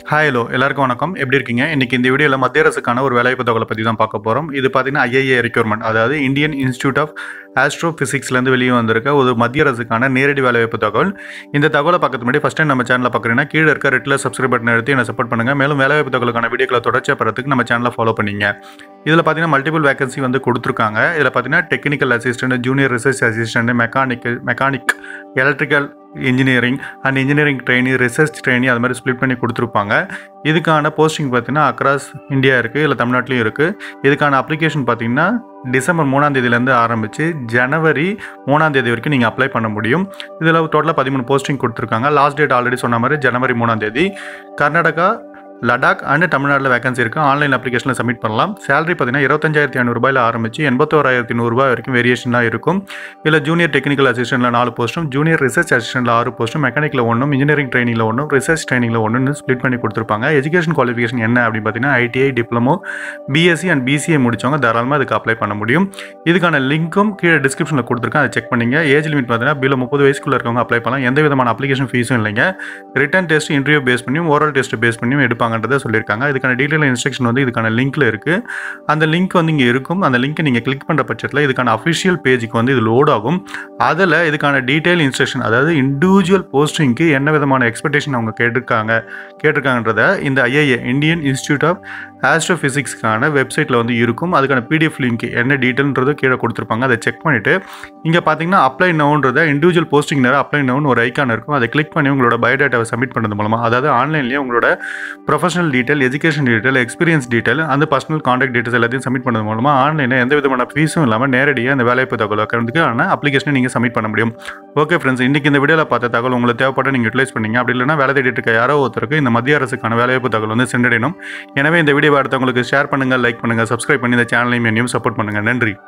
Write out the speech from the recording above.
hi hello எல்லாருக்கும் வணக்கம் எப்படி இருக்கீங்க இன்னைக்கு இந்த வீடியோவில் மத்திய அரசுக்கான ஒரு வேலைவாய்ப்பு தகவலை பற்றி தான் பார்க்க போகிறோம் இது பார்த்தீங்கன்னா ஐஏஏ ரெக்யூர்மெண்ட் அதாவது இந்தியன் இன்ஸ்டியூட் ஆஃப் ஆஸ்ட்ரோ ஃபிசிக்ஸ்லேருந்து வெளியே வந்திருக்க ஒரு மத்திய அரசுக்கான நேரடி வேலைவாய்ப்பு தகவல் இந்த தகவலை பார்க்கறது முன்னாடி ஃபஸ்ட் டைம் நம்ம சேனலில் பார்க்குறீங்கன்னா கீழே இருக்க ரெட்டில் சப்ஸ்கிரைப் பட்டன் எடுத்து என்ன சப்போர்ட் பண்ணுங்கள் மேலும் வேலைவாய்ப்பு தகவலுக்கான வீடியோக்களை தொடர்ச்சியாக பெறதுக்கு நம்ம சேனலை ஃபாலோ பண்ணிங்க இதில் பார்த்தீங்கன்னா மல்டிபிள் வேகன்சி வந்து கொடுத்துருக்காங்க இதில் பார்த்தீங்கன்னா technical assistant junior research assistant mechanical mechanic electrical engineering and engineering trainee research trainee அது மாதிரி ஸ்ப்ளிட் பண்ணி கொடுத்துருப்பாங்க இதுக்கான போஸ்டிங் பார்த்தீங்கன்னா அக்ராஸ் இந்தியா இருக்குது இல்லை தமிழ்நாட்டிலையும் இருக்குது இதுக்கான அப்ளிகேஷன் பார்த்தீங்கன்னா டிசம்பர் மூணாம் தேதியிலேருந்து ஆரம்பித்து ஜனவரி மூணாம் தேதி வரைக்கும் நீங்கள் அப்ளை பண்ண முடியும் இதில் டோட்டலாக பதிமூணு போஸ்டிங் கொடுத்துருக்காங்க லாஸ்ட் டேட் ஆல்ரெடி சொன்ன மாதிரி ஜனவரி மூணாம் தேதி கர்நாடகா லடாக் அண்ட் தமிழ்நாட்டில் வேகன்சி இருக்குது ஆன்லைன் அப்ளிகேஷனில் சப்மிட் பண்ணலாம் சேலரி பார்த்தீங்கன்னா இருபத்தஞ்சாயிரத்தி ஐநூறுபாயில் ஆரம்பித்து எண்பத்தோராயிரத்தி நூறுரூபா வரைக்கும் வேரியேஷனாக இருக்கும் இதில் ஜூனியர் டெக்னிக்கல் அசிஸ்டன்ட்டில் நாலு போஸ்ட்டும் ஜூனியர் ரிசர்ச் அசிஸ்டன்ட்டில் ஆறு போஸ்ட்டும் மெக்கானிக்கில் ஒன்றும் இன்ஜினியரிங் ட்ரைனிங்கில் ஒன்றும் ரிசர்ச் ட்ரைனிங்கில் ஒன்று ஸ்ப்ளிட் பண்ணி கொடுத்துருப்பாங்க எஜுகேஷன் குவாலிஃபிகேஷன் என்ன அப்படின்னு பார்த்தீங்கன்னா ITI diploma BSc and BCA முடிச்சவங்க தாராளமாக அதுக்கு அப்ளை பண்ண முடியும் இதுக்கான லிங்க்கும் கீழே டிஸ்கிரிப்ஷனில் கொடுத்துருக்கேன் அதை செக் பண்ணிங்க ஏஜ் லிமிட் பார்த்தீங்கன்னா பிலோ முப்பது வயசுக்குள்ள இருக்கவங்க அப்ளை பண்ணலாம் எந்த விதமான அப்ளிகேஷன் ஃபீஸும் இல்லைங்க ரிட்டன் டெஸ்ட் இன்டர்வியூ பேஸ் பண்ணியும் ஓரல் டெஸ்ட் பேஸ் பண்ணியும் எடுப்பாங்கன்றதை சொல்லியிருக்காங்க இதுக்கான டீட்டெயில் இன்ஸ்ட்ரக்ஷன் வந்து இதுக்கான லிங்க்ல இருக்குது அந்த லிங்க் வந்து இங்கே இருக்கும் அந்த லிங்க்கை நீங்கள் கிளிக் பண்ணுற பட்சத்தில் இதுக்கான அஃபிஷியல் பேஜுக்கு வந்து இது லோட் ஆகும் அதில் இதுக்கான டீட்டெயில் இன்ஸ்ட்ரக்ஷன் அதாவது இண்டிவிஜுவல் போஸ்டிங்க்கு என்ன விதமான எக்ஸ்பெக்டேஷன் அவங்க கேட்டிருக்காங்க கேட்டிருக்காங்கன்றத இந்த ஐஏஏ இந்தியன் இன்ஸ்டியூட் ஆஃப் ஆஸ்ட்ரோஃபிசிக்ஸ்க்கான வெப்சைட்டில் வந்து இருக்கும் அதுக்கான பிடிஎஃப் லிங்க் என்ன டீட்டெயில்ன்றது கீழே கொடுத்துருப்பாங்க அதை செக் பண்ணிவிட்டு இங்கே பார்த்தீங்கன்னா அப்ளை நவுன்றத இண்டிவிஜுவல் போஸ்டிங் நேரம் அப்ளை நவுன் ஒரு ஐக்கான் இருக்கும் அதை கிளிக் பண்ணி உங்களோட பயோடேட்டாவை சப்மிட் பண்ணது மூலமாக அதாவது ஆன்லைன்லேயே உங்களோட professional detail education detail experience detail அந்த பர்சனல் காண்டாக்ட் டீட்டெயில்ஸ் எல்லாத்தையும் சப்மிட் பண்ணது மூலமாக ஆன்லைனில் எந்த விதமான ஃபீஸும் இல்லாமல் நேரடியாக அந்த வேலைவாய்ப்பு தகவல் வைக்கிறதுக்கான அப்ளிகேஷனை நீங்கள் சப்மிட் பண்ண முடியும் ஓகே ஃப்ரெண்ட்ஸ் இன்றைக்கி இந்த வீடியோவில் பார்த்த தகவல் உங்களுக்கு தேவைப்பட்ட நீங்கள் யூட்டிலைஸ் பண்ணீங்க அப்படி இல்லைனா வேலை தேடிட்டு இருக்க யாரோ ஒருத்தருக்கு இந்த மத்திய அரசுக்கான வேலைவாய்ப்பு தகவல் வந்து சென்றடையணும் எனவே இந்த வீடியோ அடுத்தவங்களுக்கு ஷேர் பண்ணுங்கள் லைக் பண்ணுங்கள் சப்ஸ்கிரைப் பண்ணி இந்த சேனலையும் என்னையும் சப்போர்ட் பண்ணுங்கள் நன்றி